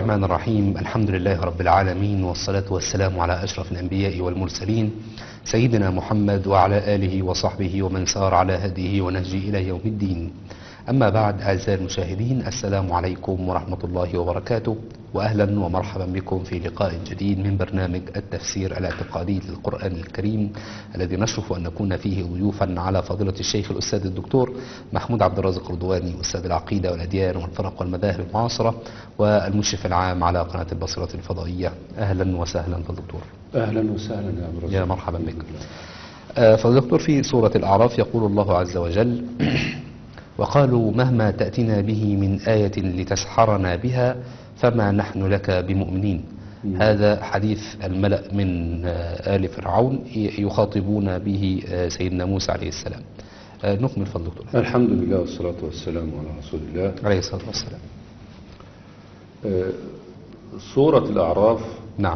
الرحمن الرحيم الحمد لله رب العالمين والصلاة والسلام على أشرف الأنبياء والمرسلين سيدنا محمد وعلى آله وصحبه ومن سار على هديه ونهجه إلى يوم الدين أما بعد أعزائي المشاهدين السلام عليكم ورحمة الله وبركاته وأهلا ومرحبا بكم في لقاء جديد من برنامج التفسير الاعتقادي للقرآن الكريم الذي نشرف أن نكون فيه ضيوفا على فضيلة الشيخ الأستاذ الدكتور محمود عبد الرازق رضواني أستاذ العقيدة والأديان والفرق والمذاهب المعاصرة والمشرف العام على قناة البصرة الفضائية أهلا وسهلا بالدكتور اهلا وسهلا يا ابو رزاق يا مرحبا بك آه، فالدكتور في سورة الأعراف يقول الله عز وجل وقالوا مهما تأتنا به من آية لتسحرنا بها فما نحن لك بمؤمنين هذا حديث الملأ من آه، آل فرعون ي- يخاطبون به آه، سيدنا موسى عليه السلام آه، نكمل فضل دكتور الحمد لله والصلاة والسلام على رسول الله عليه الصلاة والسلام آه، سورة الأعراف نعم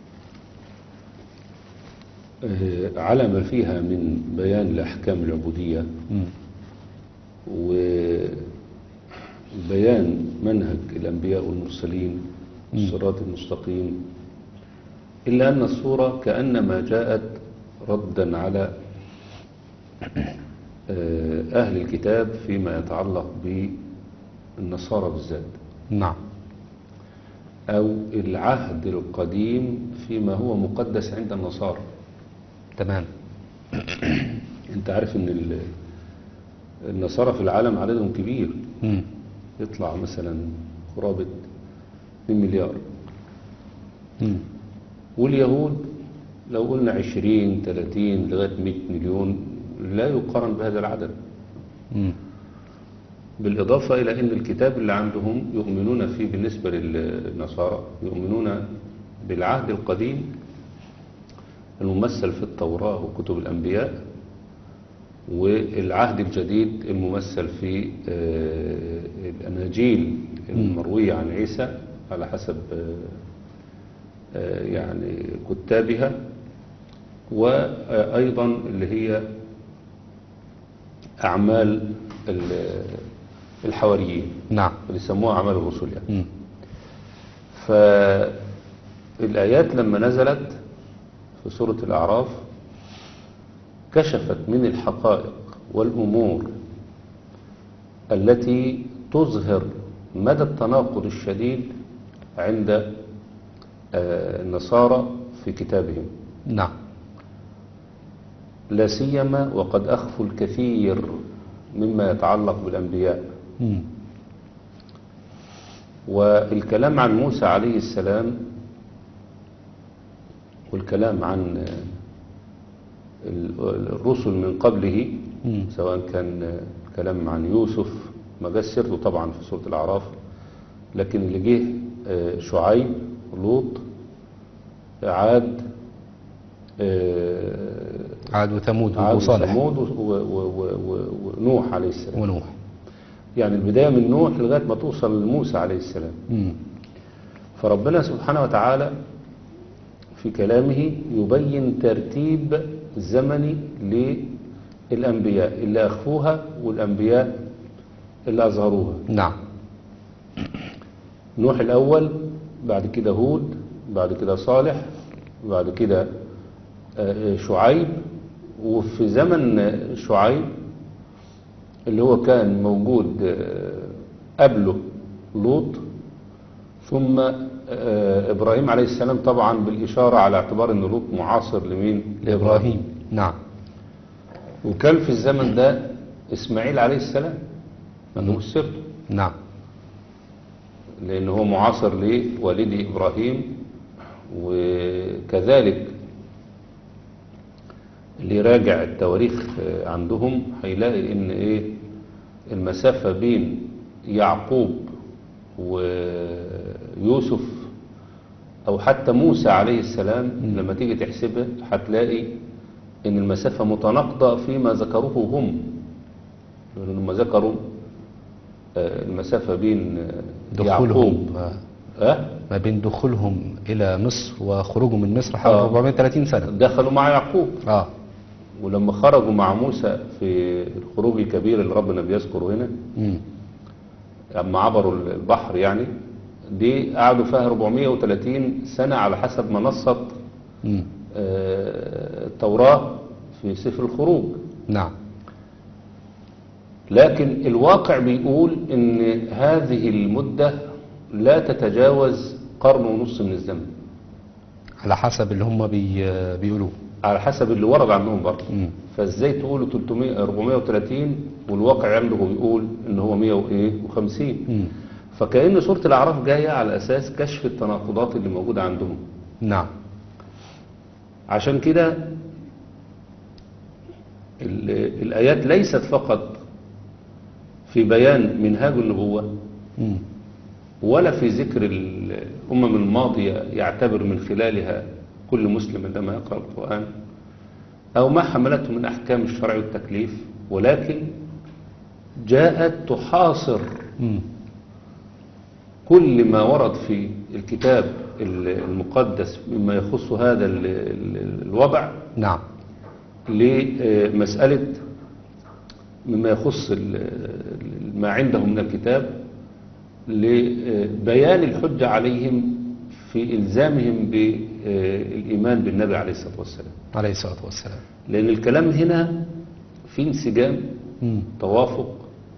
آه، على ما فيها من بيان لأحكام العبودية مم. وبيان منهج الأنبياء والمرسلين الصراط المستقيم إلا أن السورة كأنما جاءت ردا على آه، أهل الكتاب فيما يتعلق بالنصارى بالذات نعم أو العهد القديم فيما هو مقدس عند النصارى تمام أنت عارف أن ال- النصارى في العالم عددهم كبير مم. يطلع مثلا قرابة 2 مليار مم. واليهود لو قلنا 20 30 لغاية 100 مليون لا يقارن بهذا العدد مم. بالإضافة إلى أن الكتاب اللي عندهم يؤمنون فيه بالنسبة للنصارى يؤمنون بالعهد القديم الممثل في التوراة وكتب الأنبياء والعهد الجديد الممثل في آه، الأناجيل المروية عن عيسى على حسب آه، آه، يعني كتابها وأيضا اللي هي أعمال ال- الحواريين نعم اللي يسموها أعمال الرسل يعني مم. فالآيات لما نزلت في سورة الأعراف كشفت من الحقائق والأمور التي تظهر مدى التناقض الشديد عند آه، النصارى في كتابهم نعم لا سيما وقد أخفوا الكثير مما يتعلق بالأنبياء مم. والكلام عن موسى عليه السلام والكلام عن ال- الرسل من قبله مم. سواء كان الكلام عن يوسف ما جاش سيرته طبعا في سورة الأعراف لكن اللي جه آه، شعيب لوط عاد آه، عاد وثمود عاد وصالح وثمود و- و- و- و- ونوح عليه السلام ونوح يعني البداية من نوح لغاية ما توصل لموسى عليه السلام مم. فربنا سبحانه وتعالى في كلامه يبين ترتيب زمني للأنبياء اللي أخفوها والأنبياء اللي أظهروها نعم نوح الأول بعد كده هود بعد كده صالح بعد كده آه، شعيب وفي زمن شعيب اللي هو كان موجود آه، قبله لوط ثم آه، إبراهيم عليه السلام طبعا بالإشارة على اعتبار أن لوط معاصر لمين؟ لإبراهيم نعم وكان في الزمن ده إسماعيل عليه السلام ما مش سيرته نعم لأن هو معاصر لوالده إبراهيم وكذلك اللي يراجع التواريخ آه، عندهم هيلاقي ان ايه المسافة بين يعقوب ويوسف او حتى موسى عليه السلام لما تيجي تحسبها هتلاقي ان المسافة متناقضة فيما ذكروه هم لأنهم ذكروا آه، المسافة بين آه، يعقوب دخولهم آه، أه؟ ما بين دخولهم إلى مصر وخروجهم من مصر آه. حوالي 430 سنة دخلوا مع يعقوب اه ولما خرجوا مع موسى في الخروج الكبير اللي ربنا بيذكره هنا مم. لما عبروا البحر يعني دي قعدوا فيها 430 سنة على حسب منصة مم. آه، التوراة في سفر الخروج نعم لكن الواقع بيقول ان هذه المدة لا تتجاوز قرن ونص من الزمن على حسب اللي هم بي... بيقولوه على حسب اللي ورد عنهم برضه مم. فازاي تقولوا 300 430 والواقع عنده بيقول ان هو 150 مم. فكأن سورة الأعراف جاية على أساس كشف التناقضات اللي موجودة عندهم نعم عشان كده ال- الآيات ليست فقط في بيان منهاج النبوة مم. ولا في ذكر الأمم الماضية يعتبر من خلالها كل مسلم عندما يقرأ القرآن أو ما حملته من أحكام الشرع والتكليف ولكن جاءت تحاصر مم. كل ما ورد في الكتاب المقدس مما يخص هذا ال- ال- الوضع نعم لمسألة مما يخص ال- ما عندهم من الكتاب لبيان الحجة عليهم في إلزامهم بالإيمان بالنبي عليه الصلاة والسلام عليه الصلاة والسلام لأن الكلام هنا في انسجام مم. توافق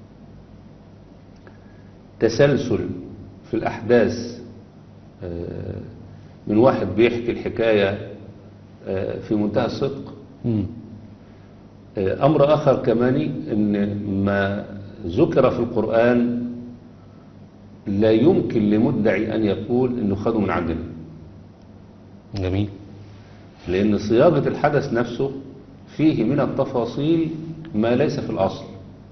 تسلسل في الأحداث آه، من واحد بيحكي الحكاية آه، في منتهى الصدق مم. آه، أمر آخر كمان أن ما ذكر في القرآن لا يمكن لمدعي أن يقول أنه خده من عندنا جميل لأن صياغة الحدث نفسه فيه من التفاصيل ما ليس في الأصل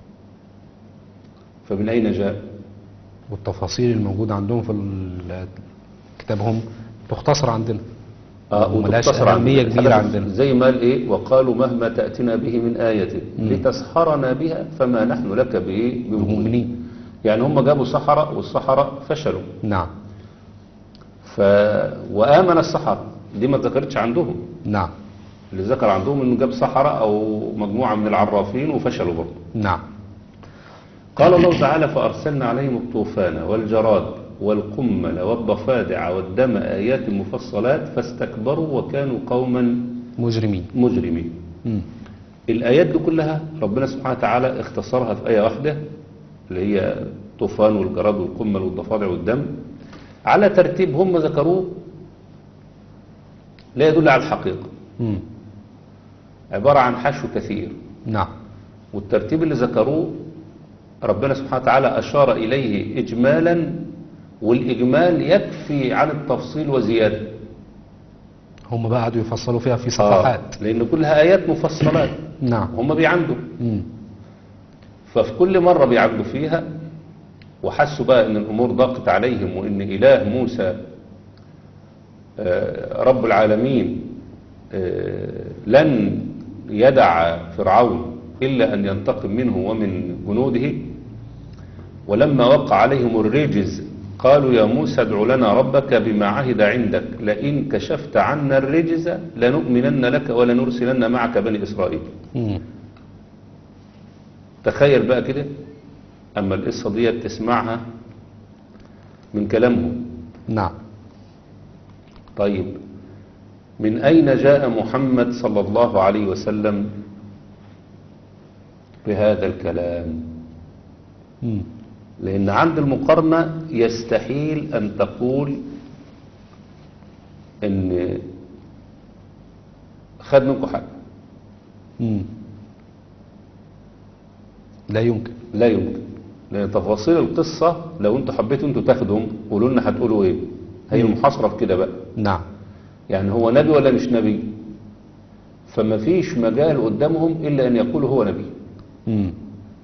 فمن أين جاء؟ والتفاصيل الموجودة عندهم في ال- كتابهم تختصر عندنا آه وملهاش وتقتصر عن أهمية كبيرة الحدث عندنا. زي ما قال إيه وقالوا مهما تأتنا به من آية مم. لتسحرنا بها فما نحن لك بإيه بمؤمنين المؤمنين يعني هم جابوا سحرة والسحرة فشلوا نعم ف... وآمن السحرة دي ما ذكرتش عندهم نعم اللي ذكر عندهم انه جاب سحرة او مجموعة من العرافين وفشلوا برضه نعم قال الله تعالى فأرسلنا عليهم الطوفان والجراد والقمل والضفادع والدم آيات مفصلات فاستكبروا وكانوا قوما مجرمين مجرمين مم. الآيات دي كلها ربنا سبحانه وتعالى اختصرها في آية واحدة اللي هي الطوفان والجراد والقمل والضفادع والدم على ترتيب هم ذكروه لا يدل على الحقيقة مم. عبارة عن حشو كثير نعم والترتيب اللي ذكروه ربنا سبحانه وتعالى أشار إليه إجمالا والإجمال يكفي عن التفصيل وزيادة هم بقى قعدوا يفصلوا فيها في صفحات لأن كلها آيات مفصلات نعم هم بيعندوا مم. ففي كل مرة بيعدوا فيها وحسوا بقى ان الامور ضاقت عليهم وان اله موسى آه، رب العالمين آه، لن يدع فرعون الا ان ينتقم منه ومن جنوده ولما وقع عليهم الرجز قالوا يا موسى ادع لنا ربك بما عهد عندك لئن كشفت عنا الرجز لنؤمنن لك ولنرسلن معك بني اسرائيل مم. تخيل بقى كده اما القصه دي تسمعها من كلامهم نعم طيب من اين جاء محمد صلى الله عليه وسلم بهذا الكلام مم. لان عند المقارنه يستحيل ان تقول ان خد منكم حاجه مم. لا يمكن لا يمكن لان تفاصيل القصه لو انتوا حبيتوا انتوا تاخدهم قولوا لنا هتقولوا ايه هي المحاصره في كده بقى نعم يعني هو نبي ولا مش نبي فما فيش مجال قدامهم إلا أن يقولوا هو نبي مم.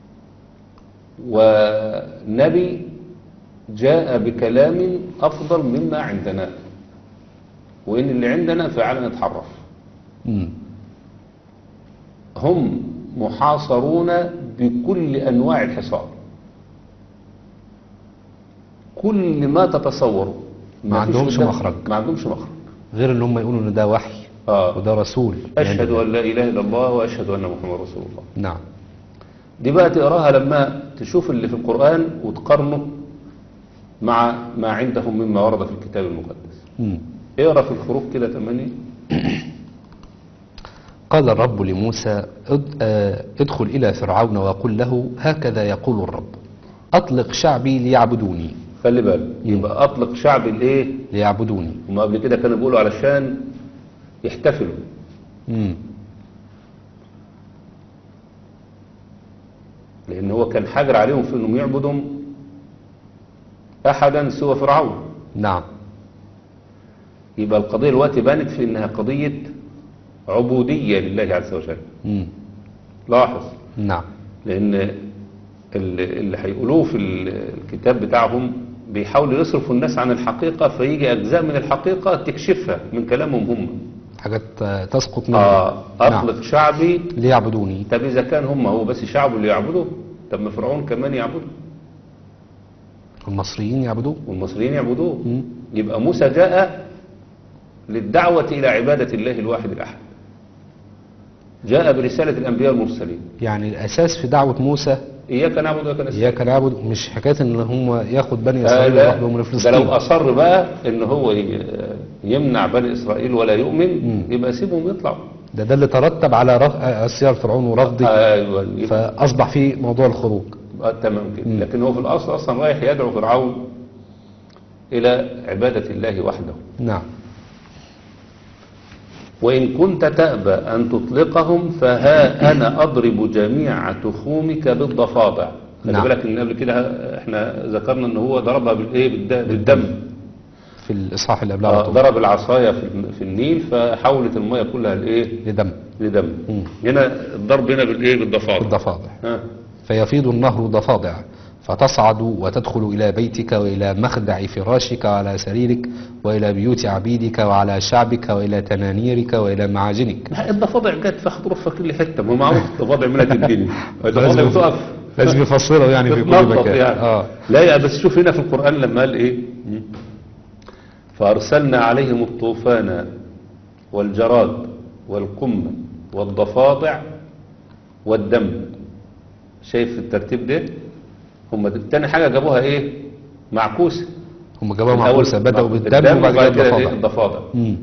ونبي جاء بكلام أفضل مما عندنا وإن اللي عندنا فعلا اتحرف مم. هم محاصرون بكل أنواع الحصار كل ما تتصوروا ما فيش عندهمش قدام- مخرج. ما عندهمش مخرج غير ان هم يقولوا ان ده وحي آه. وده رسول أشهد يعني- أن لا إله إلا الله وأشهد أن محمد رسول الله نعم دي بقى تقراها لما تشوف اللي في القرآن وتقارنه مع ما عندهم مما ورد في الكتاب المقدس مم. اقرا في الخروج كده 8 قال الرب لموسى اد- آه، ادخل إلى فرعون وقل له هكذا يقول الرب أطلق شعبي ليعبدوني خلي بالك يبقى اطلق شعب الايه ليعبدوني هم قبل كده كانوا بيقولوا علشان يحتفلوا مم. لان هو كان حجر عليهم في انهم يعبدوا احدا سوى فرعون نعم يبقى القضيه دلوقتي بانت في انها قضيه عبوديه لله عز وجل مم. لاحظ نعم لان اللي اللي هيقولوه في الكتاب بتاعهم بيحاولوا يصرفوا الناس عن الحقيقه فيجي اجزاء من الحقيقه تكشفها من كلامهم هم حاجات آه، تسقط منه آه اطلق نعم. شعبي ليعبدوني طب اذا كان هم هو بس شعبه اللي يعبده طب ما فرعون كمان يعبده المصريين يعبدوه والمصريين يعبدوه مم. يبقى موسى جاء للدعوة إلى عبادة الله الواحد الأحد جاء برسالة الأنبياء المرسلين يعني الأساس في دعوة موسى إياك نعبد وإياك نستعين إياك نعبد مش حكاية إن هم ياخد بني آه إسرائيل لا، ويروح بهم ده لفلسطين لو أصر بقى إن هو ي- يمنع بني إسرائيل ولا يؤمن مم. يبقى سيبهم يطلعوا ده ده اللي ترتب على رف... عصيان فرعون ورفضه أيوة يبقى فأصبح في موضوع الخروج آه تمام كده مم. لكن هو في الأصل أصلا رايح يدعو فرعون إلى عبادة الله وحده نعم وإن كنت تأبى أن تطلقهم فها أنا أضرب جميع تخومك بالضفادع خلي نعم. بالك إن قبل كده احنا ذكرنا إن هو ضربها بالإيه بالد- بالدم في الإصحاح اللي قبلها على آه، طول ضرب العصاية في الن- في النيل فحولت المية كلها لإيه لدم لدم مم. هنا الضرب هنا بالإيه بالضفادع بالضفادع ها. فيفيض النهر ضفادع فتصعد وتدخل إلى بيتك وإلى مخدع فراشك وعلى سريرك وإلى بيوت عبيدك وعلى شعبك وإلى تنانيرك وإلى معاجنك ما الضفادع جت في خطرف في كل حتة ما معروف الضفادع ملت الدنيا الضفادع لازم- بتقف لازم يفصلوا يعني في كل بتنطط مكان يعني. آه. لا يا بس شوف هنا في القرآن لما قال ايه فأرسلنا عليهم الطوفان والجراد والقمة والضفادع والدم شايف الترتيب ده هم د- تاني حاجة جابوها ايه معكوسة هم جابوها الأول معكوسة بدأوا الدم بالدم وبعد كده إيه؟ الضفادع الضفادع مم.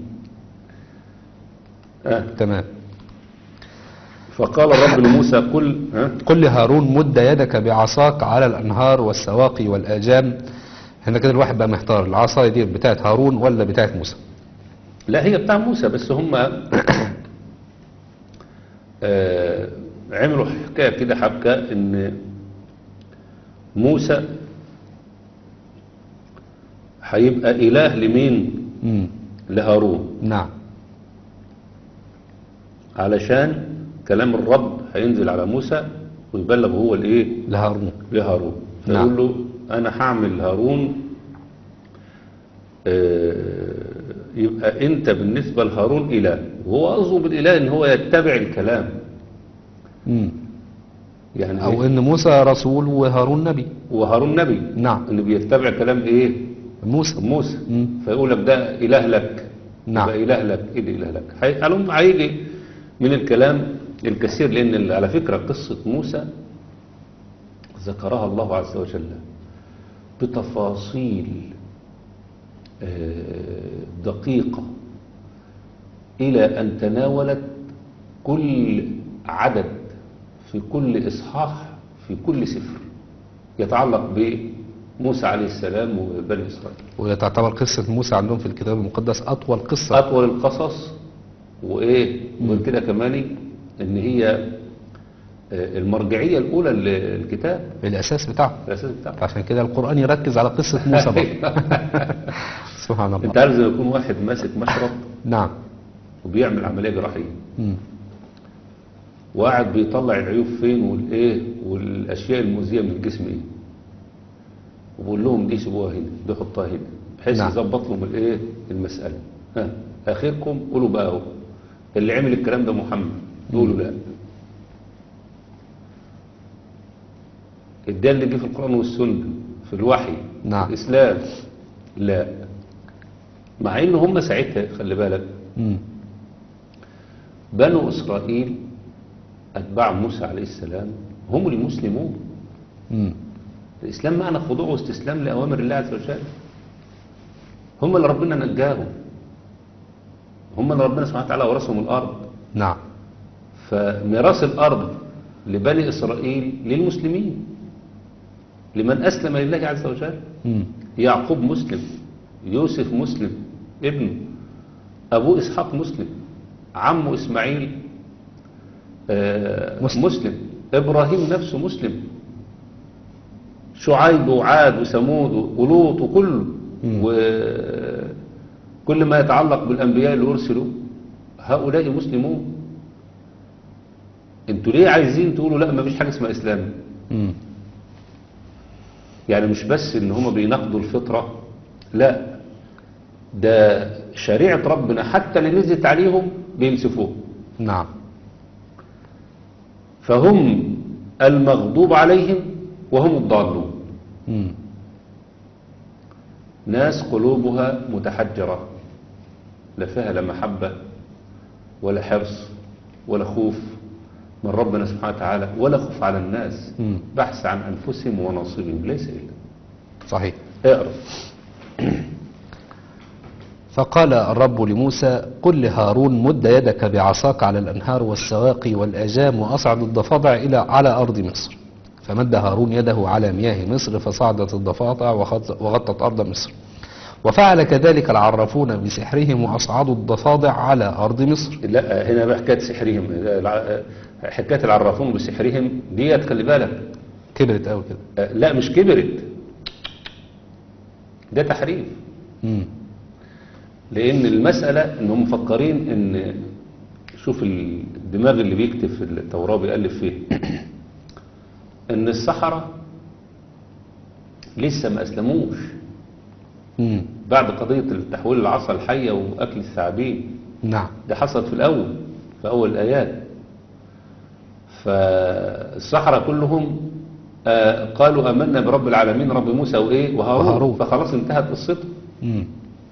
آه. تمام فقال الرب لموسى قل ها قل لهارون مد يدك بعصاك على الأنهار والسواقي والآجام هنا كده الواحد بقى محتار العصا دي بتاعت هارون ولا بتاعت موسى لا هي بتاع موسى بس هم آه، عملوا حكاية كده حبكة ان موسى هيبقى إله لمين مم. لهارون نعم علشان كلام الرب هينزل على موسى ويبلغ هو الايه لهارون لهارون نعم. فيقول له انا هعمل هارون آه، يبقى انت بالنسبة لهارون اله وهو قصده بالاله ان هو يتبع الكلام مم. يعني أو إيه؟ إن موسى رسول وهارون نبي وهارون نبي نعم. اللي بيتبع كلام ايه موسى موسى مم. فيقول لك ده اله لك نعم. يبقى اله لك ايه اللي اله لك هي- قالوا هيجي من الكلام الكثير لان ال- على فكرة قصة موسى ذكرها الله عز وجل بتفاصيل آه، دقيقة إلى أن تناولت كل عدد في كل إصحاح في كل سفر يتعلق بموسى عليه السلام وبني إسرائيل وتعتبر قصة موسى عندهم في الكتاب المقدس أطول قصة أطول القصص وإيه وغير كده كمان إن هي آه، المرجعية الأولى للكتاب الأساس بتاعه الأساس بتاعه عشان كده القرآن يركز على قصة موسى برضه سبحان أنت الله عارف زي ما يكون واحد ماسك مشرط نعم وبيعمل عملية جراحية مم. وقاعد بيطلع العيوب فين والايه والاشياء المؤذيه من الجسم ايه وبقول لهم دي سيبوها هنا دي حطها هنا بحيث نعم. يظبط لهم الايه المساله ها اخركم قولوا بقى اهو اللي عمل الكلام ده محمد يقولوا لا الدال اللي جه في القران والسنه في الوحي نعم. في الاسلام لا مع ان هم ساعتها خلي بالك مم. بنو إسرائيل أتباع موسى عليه السلام هم المسلمون مم. الإسلام معنى خضوع واستسلام لأوامر الله عز وجل هم اللي ربنا نجاهم هم اللي ربنا سبحانه وتعالى ورثهم الأرض نعم فميراث الأرض لبني إسرائيل للمسلمين لمن أسلم لله عز وجل مم. يعقوب مسلم يوسف مسلم ابنه أبوه إسحاق مسلم عمه إسماعيل آه، مسلم. مسلم إبراهيم نفسه مسلم شعيب وعاد وثمود ولوط وكله مم. وكل ما يتعلق بالأنبياء اللي أرسلوا هؤلاء مسلمون انتوا ليه عايزين تقولوا لا ما فيش حاجة اسمها إسلام مم. يعني مش بس ان هم بيناقضوا الفطرة لا ده شريعة ربنا حتى اللي نزلت عليهم بينسفوه نعم فهم المغضوب عليهم وهم الضالون مم. ناس قلوبها متحجرة لا فيها لا محبة ولا حرص ولا خوف من ربنا سبحانه وتعالى ولا خوف على الناس مم. بحث عن أنفسهم ونصيبهم ليس إلا صحيح اقرأ فقال الرب لموسى قل لهارون مد يدك بعصاك على الأنهار والسواقي والآجام وأصعد الضفادع إلى على أرض مصر فمد هارون يده على مياه مصر فصعدت الضفادع وخط- وغطت أرض مصر وفعل كذلك العرافون بسحرهم وأصعدوا الضفادع على أرض مصر لا هنا بقى حكايه سحرهم الع- حكايه العرافون بسحرهم ديت خلي بالك كبرت قوي كده آه، لا مش كبرت ده تحريف مم. لان المساله انهم مفكرين ان شوف الدماغ اللي بيكتب في التوراه بيالف فيه ان السحره لسه ما اسلموش مم. بعد قضيه التحويل العصا الحيه واكل الثعابين نعم ده حصل في الأول في أول الآيات فالسحرة كلهم آه، قالوا آمنا برب العالمين رب موسى وإيه وهارون, وهارون. فخلاص انتهت قصته مم.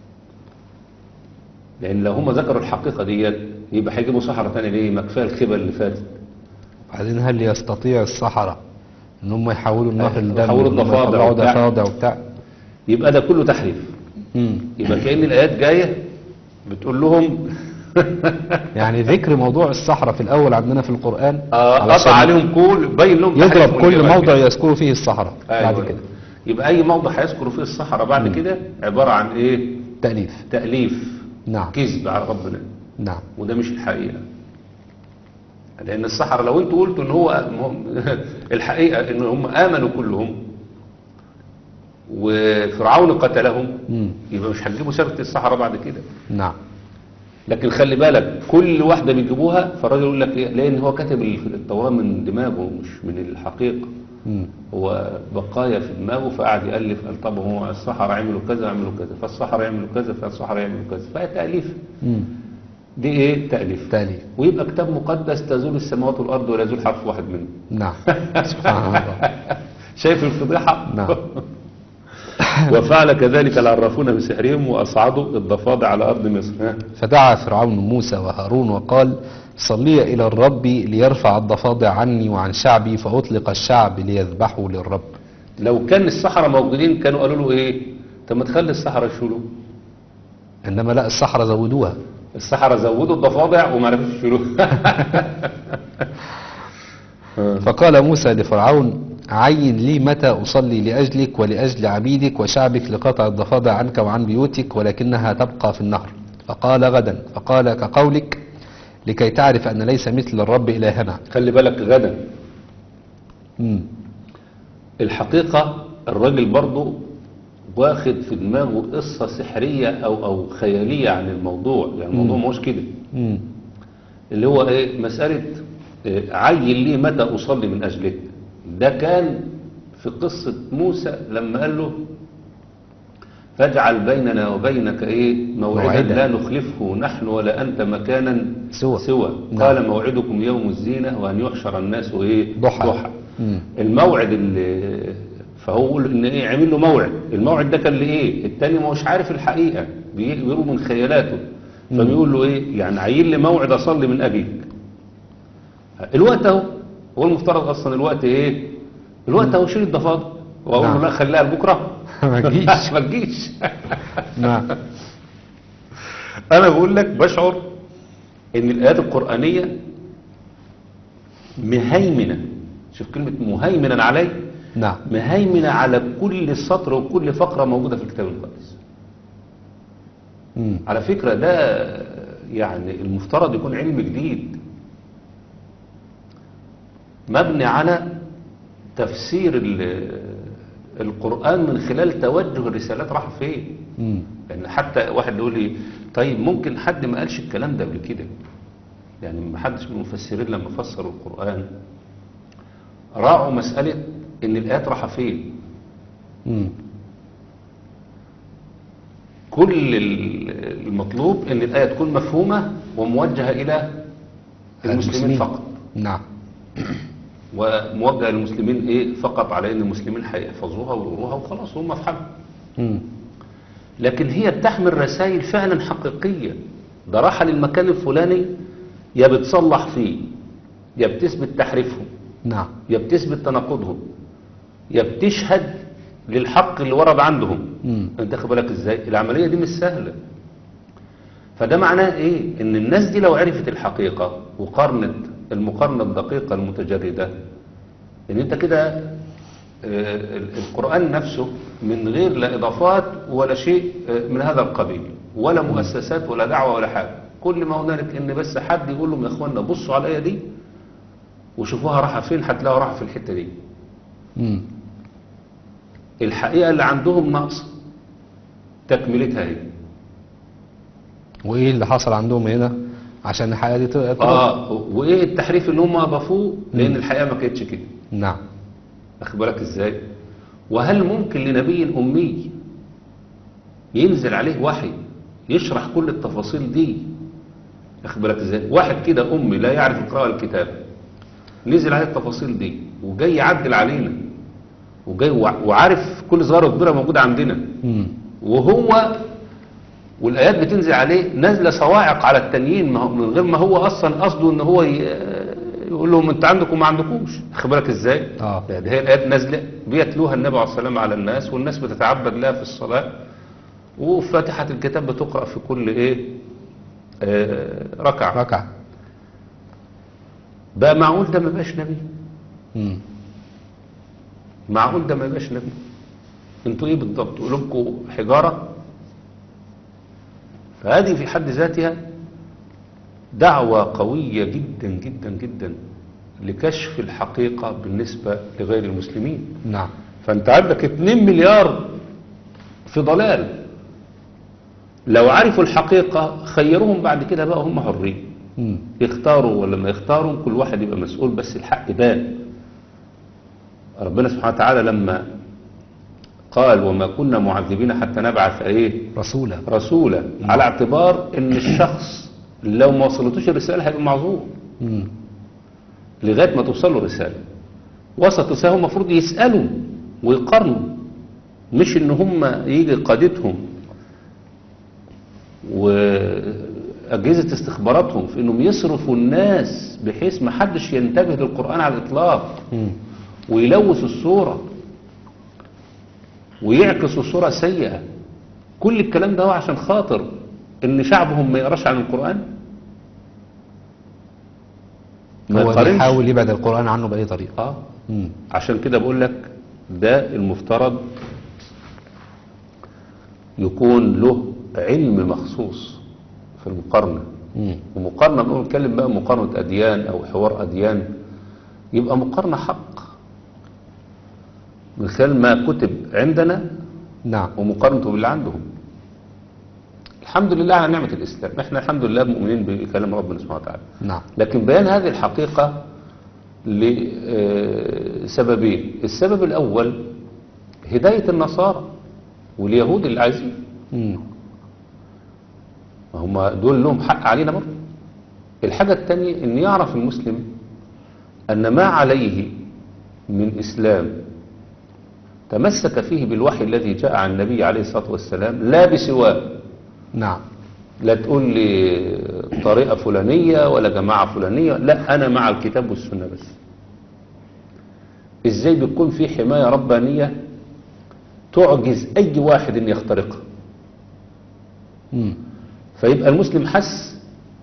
لأن لو هم ذكروا الحقيقة ديت يبقى هيجيبوا سحرة تاني ليه ما كفايه الخبل اللي فاتت بعدين هل يستطيع السحرة ان هم يحولوا النهر أيوة، لدم يحولوا إن هم الضفادع يطلعوا وبتاع. ضفادع وبتاع يبقى ده كله تحريف مم. يبقى كأن الآيات جاية بتقول لهم يعني ذكر موضوع السحرة في الأول عندنا في القرآن آه، علشان قطع عليهم كل بين لهم يضرب تحريف كل والجمال موضع كده. يذكر فيه السحرة بعد أيوة. كده يبقى أي موضع هيذكروا فيه السحرة بعد كده عبارة عن إيه تأليف تأليف نعم كذب على ربنا نعم وده مش الحقيقة لأن السحرة لو انتوا قلتوا ان هو م- الحقيقة ان هم آمنوا كلهم وفرعون قتلهم مم. يبقى مش هتجيبوا سيرة السحرة بعد كده نعم لكن خلي بالك كل واحدة بيجيبوها فالراجل يقول لك ايه لأن هو كاتب التوراة من دماغه مش من الحقيقة مم. هو بقايا في دماغه فقعد يألف قال طب هو السحرة عملوا كذا عملوا كذا فالسحرة يعملوا كذا فالسحرة يعملوا كذا فهي تأليف مم. دي ايه تأليف تأليف ويبقى كتاب مقدس تزول السماوات والأرض ولا يزول حرف واحد منه نعم سبحان الله شايف الفضيحة نعم. وفعل كذلك العرافون بسحرهم وأصعدوا الضفادع على أرض مصر ها؟ فدعا فرعون موسى وهارون وقال صلي إلى الرب ليرفع الضفادع عني وعن شعبي فأطلق الشعب ليذبحوا للرب لو كان السحرة موجودين كانوا قالوا له ايه طب ما تخلي السحرة يشيلوا إنما لا السحرة زودوها السحرة زودوا الضفادع وما عرفوش يشيلوها فقال موسى لفرعون عين لي متى أصلي لأجلك ولأجل عبيدك وشعبك لقطع الضفادع عنك وعن بيوتك ولكنها تبقى في النهر فقال غدا فقال كقولك لكي تعرف أن ليس مثل الرب إلهنا خلي بالك غدا مم. الحقيقة الراجل برضو واخد في دماغه قصة سحرية أو أو خيالية عن الموضوع يعني الموضوع مش كده مم. اللي هو ايه مسألة إيه، عين لي متى أصلي من أجلك ده كان في قصة موسى لما قال له فاجعل بيننا وبينك ايه موعدا موعدا. لا نخلفه نحن ولا أنت مكانا سوى. سوى نعم. قال موعدكم يوم الزينة وأن يحشر الناس ايه ضحى. ضحى مم. الموعد اللي فهو يقول ان ايه عمل له موعد الموعد ده كان لايه التاني ما هوش عارف الحقيقة بي- بيقولوا من خيالاته فبيقول له ايه يعني عين لي موعد اصلي من اجلك الوقت اهو هو المفترض اصلا الوقت ايه الوقت اهو شيل الضفادع واقول له نعم. لا خليها لبكره ما تجيش ما تجيش نعم انا بقول لك بشعر ان الايات القرانيه مهيمنه شوف كلمه مهيمنا علي نعم مهيمنه على كل سطر وكل فقره موجوده في الكتاب المقدس مم. على فكره ده يعني المفترض يكون علم جديد مبني على تفسير ال- القرآن من خلال توجه الرسالات راح فين مم. يعني حتى واحد يقول لي طيب ممكن حد ما قالش الكلام ده قبل كده يعني ما حدش من المفسرين لما فسروا القرآن راعوا مسألة ان الآيات راح فين مم. كل ال- المطلوب ان الآية تكون مفهومة وموجهة إلى المسلمين فقط نعم وموجهة للمسلمين ايه فقط على ان المسلمين هيحفظوها ويقروها وخلاص هم في حالهم مم. لكن هي بتحمل رسائل فعلا حقيقية ده راحة للمكان الفلاني يا بتصلح فيه يا بتثبت تحريفهم نعم يا بتثبت تناقضهم يا بتشهد للحق اللي ورد عندهم مم. انت خد بالك ازاي العملية دي مش سهلة فده معناه ايه ان الناس دي لو عرفت الحقيقة وقارنت المقارنة الدقيقة المتجردة ان انت كده آه، ال- القرآن نفسه من غير لا اضافات ولا شيء آه، من هذا القبيل ولا مؤسسات ولا دعوة ولا حاجة كل ما هنالك ان بس حد يقول لهم يا اخوانا بصوا على الآية دي وشوفوها راحة فين هتلاقوها راحة في الحتة دي مم. الحقيقة اللي عندهم نقص تكملتها هي وايه اللي حصل عندهم هنا عشان الحياة دي تبقى اه وايه التحريف اللي هم اضافوه لان الحقيقة ما كانتش كده نعم واخد بالك ازاي وهل ممكن لنبي امي ينزل عليه وحي يشرح كل التفاصيل دي واخد بالك ازاي واحد كده امي لا يعرف القراءه والكتابه نزل عليه التفاصيل دي وجاي يعدل علينا وجاي وع- وعارف كل صغيره وكبيره موجوده عندنا مم. وهو والآيات بتنزل عليه نازلة صواعق على التانيين ما هو- من غير ما هو أصلا قصده إن هو ي- يقول لهم أنت عندكم ما عندكوش خد بالك إزاي؟ آه. يعني هي الآيات نازلة بيتلوها النبي عليه السلام على الناس والناس بتتعبد لها في الصلاة وفاتحة الكتاب بتقرأ في كل إيه؟ آه ركعة ركعة بقى معقول ده ما يبقاش نبي؟ مم. معقول ده ما يبقاش نبي؟ انتوا ايه بالضبط؟ قلوبكم حجارة؟ فهذه في حد ذاتها دعوة قوية جدا جدا جدا لكشف الحقيقة بالنسبة لغير المسلمين نعم فانت عندك 2 مليار في ضلال لو عرفوا الحقيقة خيروهم بعد كده بقى هم حرين مم. يختاروا ولا ما يختاروا كل واحد يبقى مسؤول بس الحق بان ربنا سبحانه وتعالى لما قال وما كنا معذبين حتى نبعث ايه رسولا رسولا على اعتبار ان الشخص لو ما وصلتوش الرسالة هيبقى معذور مم. لغاية ما توصل له الرسالة وسط الرسالة هم المفروض يسألوا ويقارنوا مش ان هم يجي قادتهم وأجهزة استخباراتهم في انهم يصرفوا الناس بحيث ما حدش ينتبه للقرآن على الإطلاق مم. ويلوث الصورة ويعكس الصورة سيئة كل الكلام ده هو عشان خاطر ان شعبهم ما يقراش عن القرآن ما هو يقارنش. بيحاول يبعد القرآن عنه بأي طريقة اه مم. عشان كده بقول لك ده المفترض يكون له علم مخصوص في المقارنة مم. ومقارنة بنقول نتكلم بقى مقارنة أديان أو حوار أديان يبقى مقارنة حق من خلال ما كتب عندنا نعم ومقارنته باللي عندهم الحمد لله على نعمة الإسلام احنا الحمد لله مؤمنين بكلام ربنا سبحانه وتعالى نعم لكن بيان هذه الحقيقة لسببين السبب الأول هداية النصارى واليهود اللي عايزين مم. ما هم دول لهم حق علينا برضه الحاجة الثانية ان يعرف المسلم ان ما عليه من اسلام تمسك فيه بالوحي الذي جاء عن النبي عليه الصلاة والسلام لا بسواه نعم لا تقول لي طريقة فلانية ولا جماعة فلانية لا أنا مع الكتاب والسنة بس إزاي بيكون في حماية ربانية تعجز أي واحد أن يخترقها مم. فيبقى المسلم حس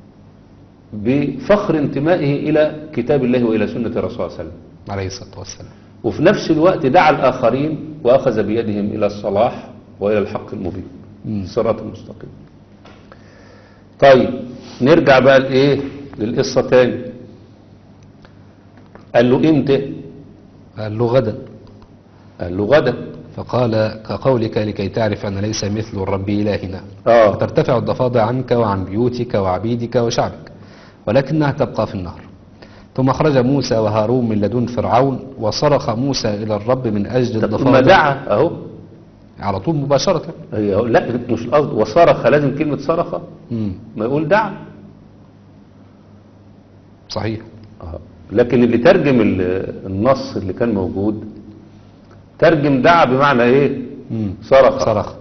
بفخر انتمائه إلى كتاب الله وإلى سنة الرسول صلى الله عليه وسلم عليه الصلاة والسلام وفي نفس الوقت دعا الآخرين وأخذ بيدهم إلى الصلاح وإلى الحق المبين مم. الصراط المستقيم طيب نرجع بقى لإيه للقصة تاني قال له إمتى قال له غدا قال له غدا فقال كقولك لكي تعرف أن ليس مثل الرب إلهنا آه فترتفع الضفادع عنك وعن بيوتك وعبيدك وشعبك ولكنها تبقى في النهر ثم خرج موسى وهارون من لدن فرعون وصرخ موسى إلى الرب من أجل طب ما الضفادع دعا أهو على طول مباشرة هي أهو. لا مش القصد وصرخ لازم كلمة صرخ مم. ما يقول دعا صحيح آه. لكن اللي ترجم ال- النص اللي كان موجود ترجم دعا بمعنى ايه مم. صرخ صرخ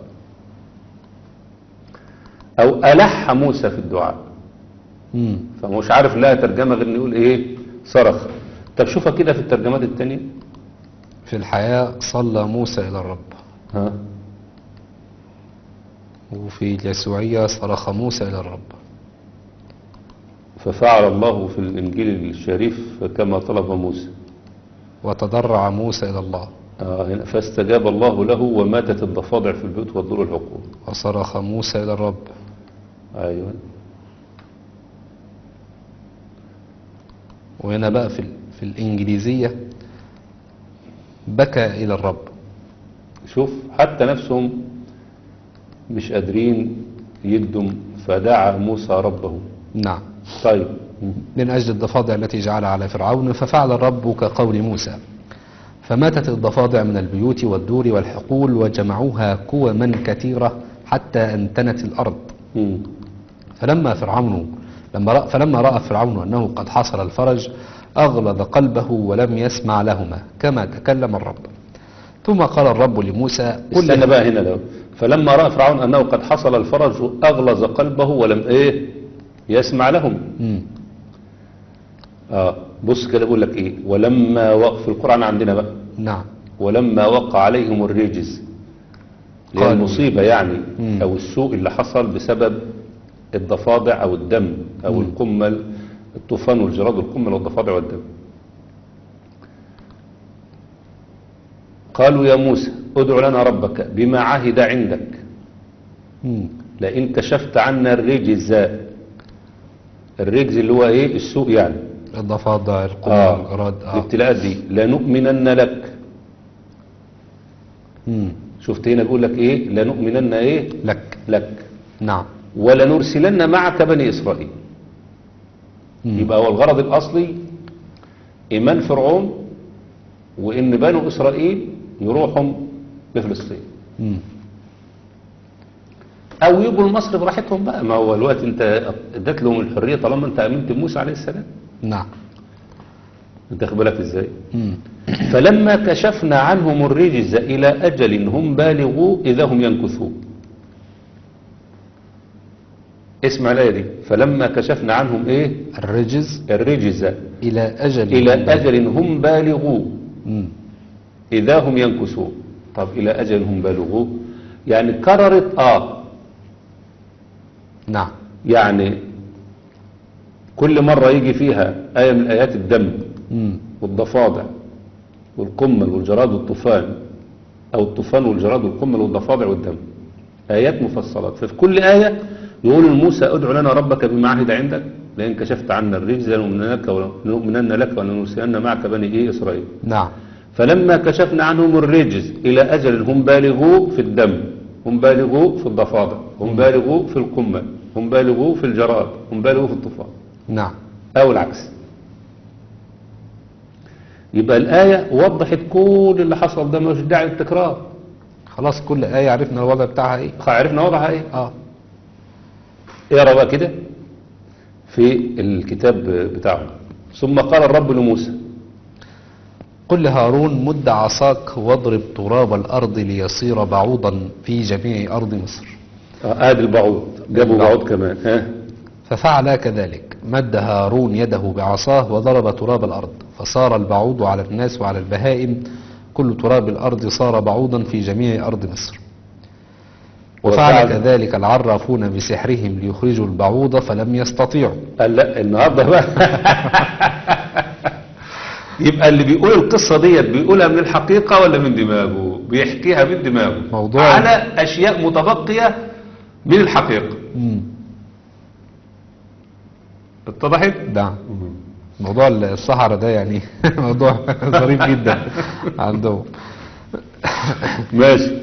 او ألح موسى في الدعاء مم. فمش عارف لها ترجمة غير إنه يقول ايه صرخ طب شوفها كده في الترجمات التانية في الحياة صلى موسى إلى الرب ها وفي اليسوعية صرخ موسى إلى الرب ففعل الله في الإنجيل الشريف كما طلب موسى وتضرع موسى إلى الله آه هنا فاستجاب الله له وماتت الضفادع في البيوت والدور العقول وصرخ موسى إلى الرب أيوة وهنا بقى في, ال- في الإنجليزية بكى إلى الرب شوف حتى نفسهم مش قادرين يكدم فدعا موسى ربه نعم طيب من أجل الضفادع التي جعلها على فرعون ففعل الرب كقول موسى فماتت الضفادع من البيوت والدور والحقول وجمعوها كوما كثيرة حتى أنتنت الأرض مم. فلما فرعون لما رأى فلما رأى فرعون أنه قد حصل الفرج أغلظ قلبه ولم يسمع لهما كما تكلم الرب ثم قال الرب لموسى قل استنى بقى هنا لو فلما رأى فرعون أنه قد حصل الفرج أغلظ قلبه ولم إيه يسمع لهم مم. آه بص كده بيقول لك إيه ولما وقف في القرآن عندنا بقى نعم ولما وقع عليهم الرجز اللي هي قالوا- المصيبة يعني مم. أو السوء اللي حصل بسبب الضفادع أو الدم أو مم. القمل الطوفان والجراد والقمل والضفادع والدم قالوا يا موسى ادع لنا ربك بما عهد عندك مم. لئن كشفت عنا الرجز الرجز اللي هو ايه السوء يعني الضفادع القمل اه الجراد آه. الابتلاءات دي لنؤمنن لك مم. شفت هنا بيقول لك ايه لنؤمنن ايه لك لك نعم ولنرسلن معك بني إسرائيل مم. يبقى هو الغرض الأصلي إيمان فرعون وإن بنو إسرائيل يروحوا لفلسطين مم. أو يجوا لمصر براحتهم بقى ما هو الوقت أنت اديت لهم الحرية طالما أنت أمنت بموسى عليه السلام نعم أنت واخد بالك إزاي مم. فلما كشفنا عنهم الرجز إلى أجل هم بالغوه إذا هم ينكثون اسمع الآية دي فلما كشفنا عنهم إيه الرجز الرجز إلى أجل إلى أجل هم بالغوه مم. إذا هم ينكثون طب إلى أجل هم بالغوه يعني كررت آه نعم يعني كل مرة يجي فيها آية من آيات الدم مم. والضفادع والقمل والجراد والطوفان أو الطوفان والجراد والقمل والضفادع والدم آيات مفصلات ففي كل آية يقول لموسى ادع لنا ربك بما عهد عندك لئن كشفت عنا الرجز لنؤمنن لك ولنؤمنن لك ولنرسلن معك بني إيه إسرائيل نعم فلما كشفنا عنهم الرجز إلى أجل هم بالغوه في الدم هم بالغوه في الضفادع هم بالغوه في القمل هم بالغوه في الجراد هم بالغوه في الطوفان نعم أو العكس يبقى الآية وضحت كل اللي حصل ده مش داعي للتكرار خلاص كل آية عرفنا الوضع بتاعها إيه عرفنا وضعها ايه آه اقرا بقى كده في الكتاب بتاعهم ثم قال الرب لموسى قل لهارون مد عصاك واضرب تراب الأرض ليصير بعوضا في جميع أرض مصر آه، ادي البعوض جابوا البعوض. بعوض كمان ها ففعل كذلك مد هارون يده بعصاه وضرب تراب الأرض فصار البعوض على الناس وعلى البهائم كل تراب الأرض صار بعوضا في جميع أرض مصر وفعل وفعل- كذلك العرافون بسحرهم ليخرجوا البعوض فلم يستطيعوا قال لا النهارده بقى يبقى اللي بيقول القصة ديت بيقولها من الحقيقة ولا من دماغه بيحكيها من دماغه موضوع- على أشياء متبقية من الحقيقة مم. اتضحت؟ ده موضوع الصحراء ده يعني موضوع ظريف جدا عندهم ماشي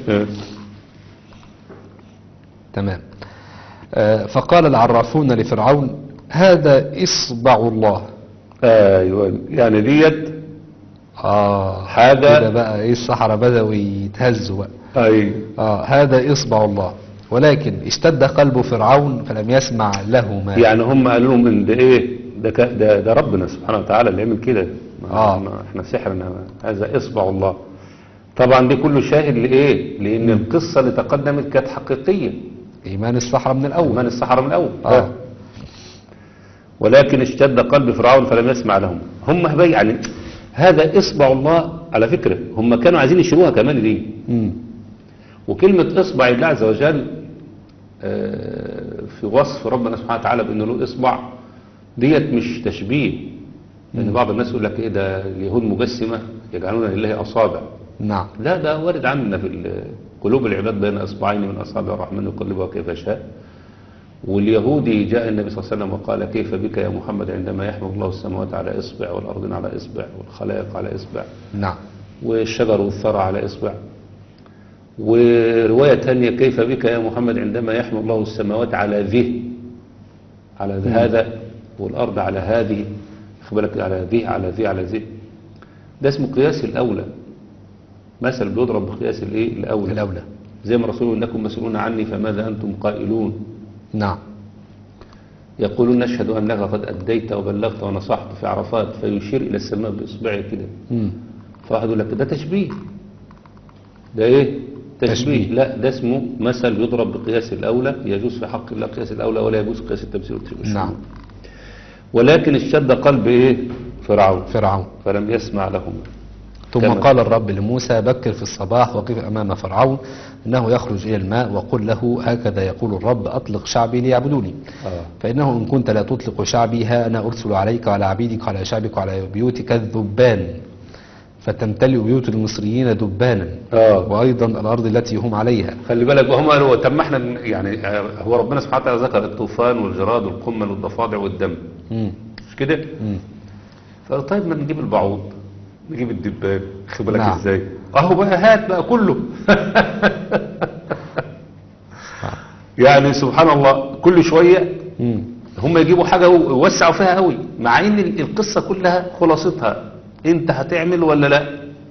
تمام آه، فقال العرافون لفرعون هذا إصبع الله ايوه يعني ديت آه حاجة- كده بقى إيه الصحراء بدأوا يتهزوا بقى اي آه هذا إصبع الله ولكن اشتد قلب فرعون فلم يسمع لهما يعني هم قالوا لهم ان ده ايه ده ك- ده, ده ربنا سبحانه وتعالى اللي عمل كده ما- آه. ما احنا سحرنا هذا اصبع الله طبعا دي كله شاهد لايه لان القصه اللي تقدمت كانت حقيقيه إيمان الصحراء من الأول ايمان السحره من الاول آه. ولكن اشتد قلب فرعون فلم يسمع لهم هم هبي يعني هذا اصبع الله على فكره هم كانوا عايزين يشيلوها كمان دي مم. وكلمة إصبع الله عز وجل آه، في وصف ربنا سبحانه وتعالى بأنه له إصبع ديت مش تشبيه لأن بعض الناس يقول لك إيه ده اليهود مجسمة يجعلون لله أصابع نعم لا ده وارد عندنا في ال- قلوب العباد بين إصبعين من أصابع الرحمن يقلبها كيف يشاء واليهودي جاء النبي صلى الله عليه وسلم وقال كيف بك يا محمد عندما يحمل الله السماوات على إصبع والأرضين على إصبع والخلائق على إصبع نعم والشجر والثرى على إصبع ورواية تانية كيف بك يا محمد عندما يحمل الله السماوات على ذه على هذا والأرض على هذه خد بالك على ذه على ذه على ذه ده اسمه قياس الأولى مثل بيضرب بقياس الايه الأولى الأولى زي ما الرسول يقول انكم مسؤولون عني فماذا أنتم قائلون نعم يقولون نشهد أنك قد أديت وبلغت ونصحت في عرفات فيشير إلى السماء بإصبعه كده مم. فواحد يقول لك ده تشبيه ده ايه تشبيه, تشبيه. تشبيه. لا ده اسمه مثل يضرب بقياس الأولى يجوز في حق الله قياس الأولى ولا يجوز قياس التمثيل والتشبيه نعم ولكن اشتد قلب ايه فرعون فرعون فلم يسمع لهم ثم كما- قال الرب لموسى بكر في الصباح وقف أمام فرعون إنه يخرج إلى الماء وقل له هكذا يقول الرب أطلق شعبي ليعبدوني آه. فإنه إن كنت لا تطلق شعبي ها أنا أرسل عليك وعلى عبيدك وعلى شعبك وعلى بيوتك الذبان فتمتلئ بيوت المصريين ذبانا آه. وأيضا الأرض التي هم عليها خلي بالك وهم قالوا طب ما احنا يعني آه، هو ربنا سبحانه وتعالى ذكر الطوفان والجراد والقمل والضفادع والدم مم. مش كده؟ مم. فقالوا طيب ما نجيب البعوض نجيب الدبان خد بالك نعم. ازاي؟ اهو بقى هات بقى كله يعني سبحان الله كل شويه مم. هم يجيبوا حاجه ويوسعوا فيها قوي مع ان ال- القصه كلها خلاصتها انت هتعمل ولا لا؟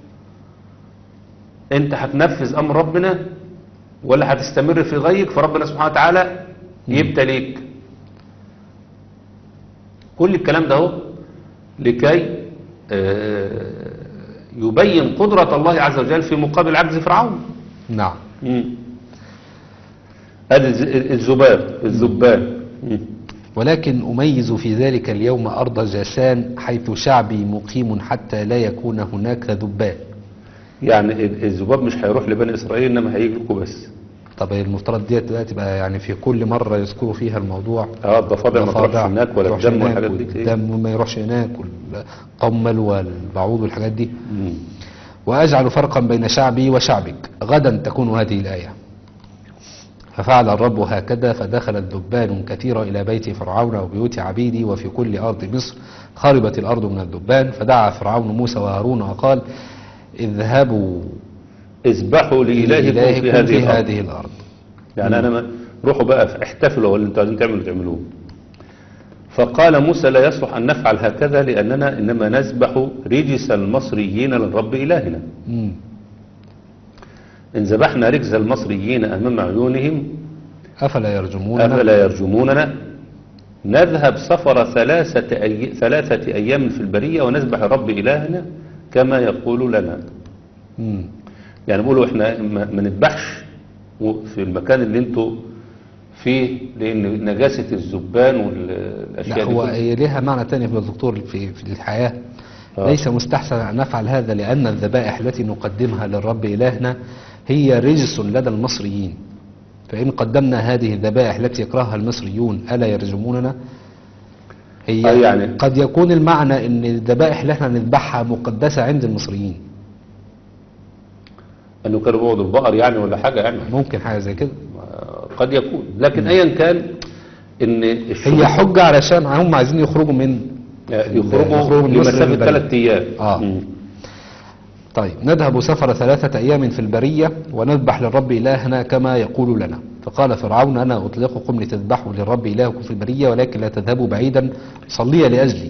انت هتنفذ امر ربنا ولا هتستمر في غيك فربنا سبحانه وتعالى يبتليك كل الكلام ده هو لكي آه، يبين قدرة الله عز وجل في مقابل عجز فرعون نعم هذا الز- الذباب الذبان مم. ولكن أميز في ذلك اليوم أرض جاسان حيث شعبي مقيم حتى لا يكون هناك ذبان يعني ال- الذباب مش هيروح لبني إسرائيل إنما هيجي لكم بس طب المفترض ديت بقى تبقى يعني في كل مرة يذكروا فيها الموضوع اه الضفادع ما تروحش ضفادع هناك ولا تروحش الدم هناك والحاجات دي والدم ما يروحش هناك والقمل والبعوض والحاجات دي مم. وأجعل فرقا بين شعبي وشعبك غدا تكون هذه الآية ففعل الرب هكذا فدخلت ذبان كثيرة إلى بيت فرعون وبيوت عبيدي وفي كل أرض مصر خربت الأرض من الذبان فدعا فرعون موسى وهارون وقال اذهبوا اذبحوا لإلهكم في هذه في الأرض هذه الأرض يعني أنا ما روحوا بقى احتفلوا واللي انتوا عايزين تعملوا تعملوه فقال موسى لا يصلح أن نفعل هكذا لأننا إنما نذبح رجس المصريين للرب إلهنا مم. إن ذبحنا رجز المصريين أمام عيونهم أفلا يرجمون أفلا يرجموننا نذهب سفر ثلاثة, أي... ثلاثة أيام في البرية ونذبح الرب إلهنا كما يقول لنا مم. يعني بيقولوا احنا ما ما نذبحش في المكان اللي انتوا فيه لأن نجاسة الزبان والأشياء لا دي هو كلها. هي ليها معنى تاني يا دكتور في في الحياة آه. ليس مستحسنا أن نفعل هذا لأن الذبائح التي نقدمها للرب إلهنا هي رجس لدى المصريين فإن قدمنا هذه الذبائح التي يكرهها المصريون ألا يرجموننا هي آه يعني- قد يكون المعنى أن الذبائح اللي احنا نذبحها مقدسة عند المصريين انه كانوا بيعبدوا البقر يعني ولا حاجه يعني ممكن حاجة زي كده آه، قد يكون لكن ايا كان ان الشروط- هي حجة علشان هم عايزين يخرجوا من آه، يخرجوا يخرجوا من مصر لمسافه للبلد. ثلاث ايام آه. مم. طيب نذهب سفر ثلاثة أيام في البرية ونذبح للرب إلهنا كما يقول لنا فقال فرعون أنا أطلقكم لتذبحوا للرب إلهكم في البرية ولكن لا تذهبوا بعيدا صليا لأجلي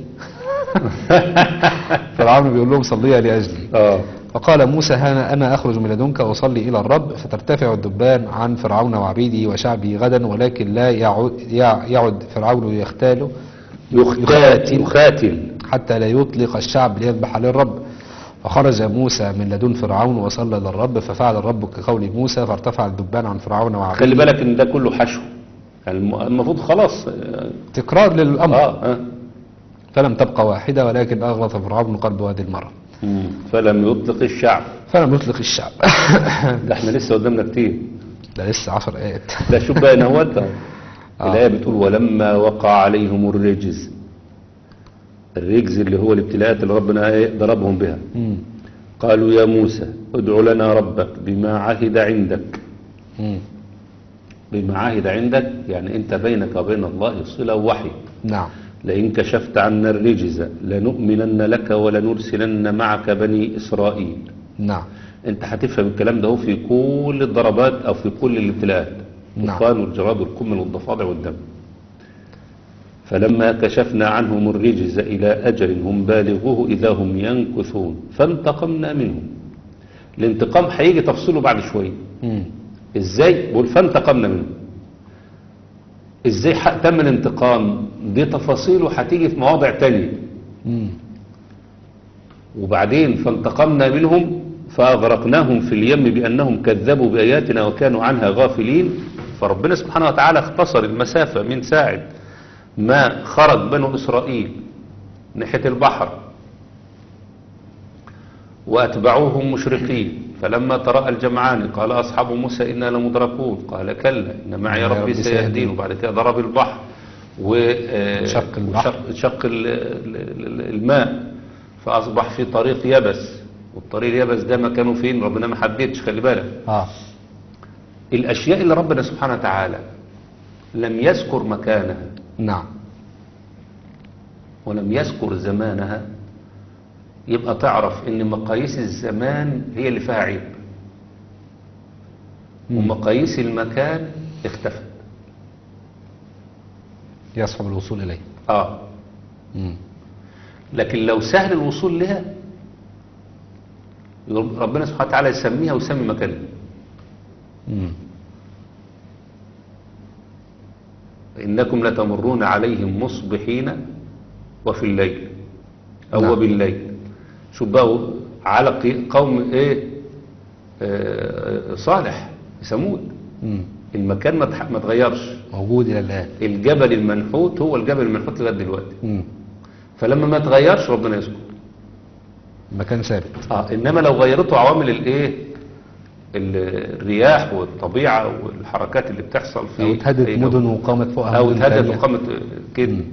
فرعون بيقول لهم صليا لأجلي اه فقال موسى هانا أنا أخرج من لدنك وأصلي إلى الرب فترتفع الدبان عن فرعون وعبيده وشعبه غدا ولكن لا يعود, يع- يعد فرعون يختال يختاتل يختاتل حتى لا يطلق الشعب ليذبح للرب فخرج موسى من لدن فرعون وصلى للرب ففعل الرب كقول موسى فارتفع الدبان عن فرعون خلي وعبيده بالك ان ده كله حشو يعني الم- المفروض خلاص اه تكرار للأمر اه فلم تبقى واحدة ولكن أغلط فرعون قلبه هذه المرة مم. فلم يطلق الشعب فلم يطلق الشعب ده احنا لسه قدامنا كتير ده لسه عشر آيات ده شوف بقى نوات آه. الآية بتقول ولما وقع عليهم الرجز الرجز اللي هو الابتلاءات اللي ربنا إيه ضربهم بها مم. قالوا يا موسى ادع لنا ربك بما عهد عندك مم. بما عهد عندك يعني انت بينك وبين الله صلة وحي نعم لئن كشفت عنا الرجز لنؤمنن لك ولنرسلن معك بني إسرائيل نعم انت هتفهم الكلام ده هو في كل الضربات او في كل الابتلاءات نعم. الطوفان والجراد والكمل والضفادع والدم فلما كشفنا عنهم الرجز إلى أجل هم بالغوه إذا هم ينكثون فانتقمنا منهم الانتقام هيجي تفصيله بعد شوية مم. ازاي بقول فانتقمنا منهم ازاي حق تم الانتقام دي تفاصيله هتيجي في مواضع تانية مم. وبعدين فانتقمنا منهم فأغرقناهم في اليم بأنهم كذبوا بآياتنا وكانوا عنها غافلين فربنا سبحانه وتعالى اختصر المسافة من ساعة ما خرج بنو إسرائيل ناحية البحر وأتبعوهم مشرقين فلما تراءى الجمعان قال أصحاب موسى إنا لمدركون قال كلا إن معي يا ربي ربي سيهدين سيهدين. وبعد كده ضرب البحر شق البحر. وشق شق ال- ال- ال- الماء فأصبح في طريق يبس والطريق اليبس ده مكانه فين ربنا ما حددش خلي بالك آه الأشياء اللي ربنا سبحانه وتعالى لم يذكر مكانها نعم ولم يذكر زمانها يبقى تعرف ان مقاييس الزمان هي اللي فيها عيب مم. ومقاييس المكان اختفت يصعب الوصول إليه اه مم. لكن لو سهل الوصول لها ربنا سبحانه وتعالى يسميها ويسمي مكانها مم. إنكم لتمرون عليهم مصبحين وفي الليل أو نعم. بالليل شوف بقى على قي- قوم إيه آه، صالح ثمود مم. المكان ما تح- ما تغيرش موجود إلى الآن الجبل المنحوت هو الجبل المنحوت لغايه دلوقتي مم. فلما ما تغيرش ربنا يسكت مكان ثابت اه انما لو غيرته عوامل الايه ال- الرياح والطبيعه والحركات اللي بتحصل في أو اتهدت أي جو. مدن وقامت فوقها او مدن اتهدت تانية. وقامت كده مم.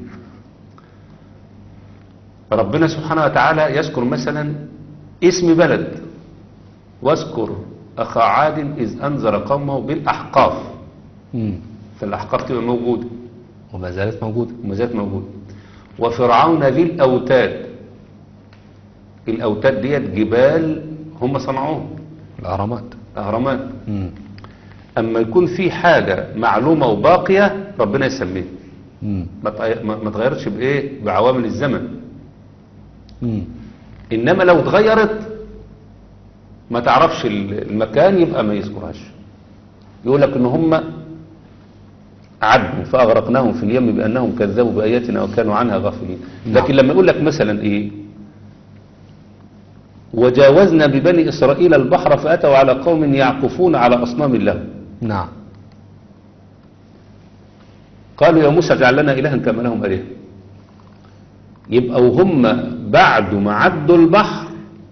ربنا سبحانه وتعالى يذكر مثلا اسم بلد واذكر اخا عاد اذ انذر قومه بالاحقاف مم. فالاحقاف تبقى موجوده وما زالت موجودة وما زالت موجوده وفرعون ذي الاوتاد الاوتاد ديت جبال هم صنعوها الأهرامات اهرامات مم. اما يكون في حاجه معلومه وباقيه ربنا يسميها مم. ما تغي- ما- ما تغيرش بايه بعوامل الزمن مم. انما لو اتغيرت ما تعرفش ال- المكان يبقى ما يذكرهاش يقول لك ان هم عدوا فاغرقناهم في اليم بانهم كذبوا باياتنا وكانوا عنها غافلين نعم. لكن لما يقول لك مثلا ايه وجاوزنا ببني اسرائيل البحر فاتوا على قوم يعكفون على اصنام لهم نعم قالوا يا موسى اجعل لنا إلها كما لهم آلهة يبقى وهم بعد ما عدوا البحر